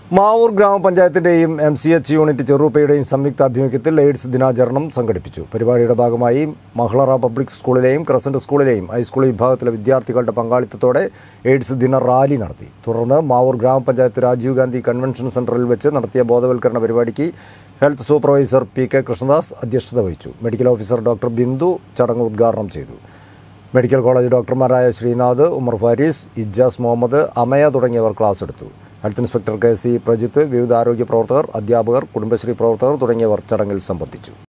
മാവൂർ ഗ്രാമപഞ്ചായത്തിന്റെയും M C H unit ചെറുപ്പയുടെയും സംയുക്ത ആഭിമുഖ്യത്തിൽ എയ്ഡ്സ് ദിനാചരണം സംഘടിപ്പിച്ചു പരിപാടിയുടെ ഭാഗമായി മഹ്ളറ പബ്ലിക് സ്കൂളിലെയും ക്രസന്റ് സ്കൂളിലെയും ഹൈസ്കൂൾ വിഭാഗത്തിലെ വിദ്യാർത്ഥികളുടെ പങ്കാളിത്തത്തോടെ എയ്ഡ്സ് ദിന റാലി നടത്തി തുടർന്ന് മാവൂർ ഗ്രാമപഞ്ചായത്ത് രാജീവ് ഗാന്ധി കൺവെൻഷൻ സെന്ററിൽ വെച്ച് നടത്തിയ ബോധവൽക്കരണ പരിപാടിക്ക് health supervisor P K Krishnadas അധ്യക്ഷത വഹിച്ചു മെഡിക്കൽ ഓഫീസർ ഡോക്ടർ ബിന്ദു ചടങ്ങ് ഉദ്ഘാടനം ചെയ്തു മെഡിക്കൽ കോളേജ് ഡോക്ടർമാരായ ശ്രീനാഥ് ഉമർ ഫാരീസ് ഇജാസ് മുഹമ്മദ് അമയ തുടങ്ങിയവർ ക്ലാസ് എടുത്തു health inspector K C Prajith വിവിധ ആരോഗ്യ പ്രവർത്തകർ അധ്യാപകർ കുടുംബശ്രീ പ്രവർത്തകർ തുടങ്ങിയവർ ചടങ്ങിൽ സംബന്ധിച്ചു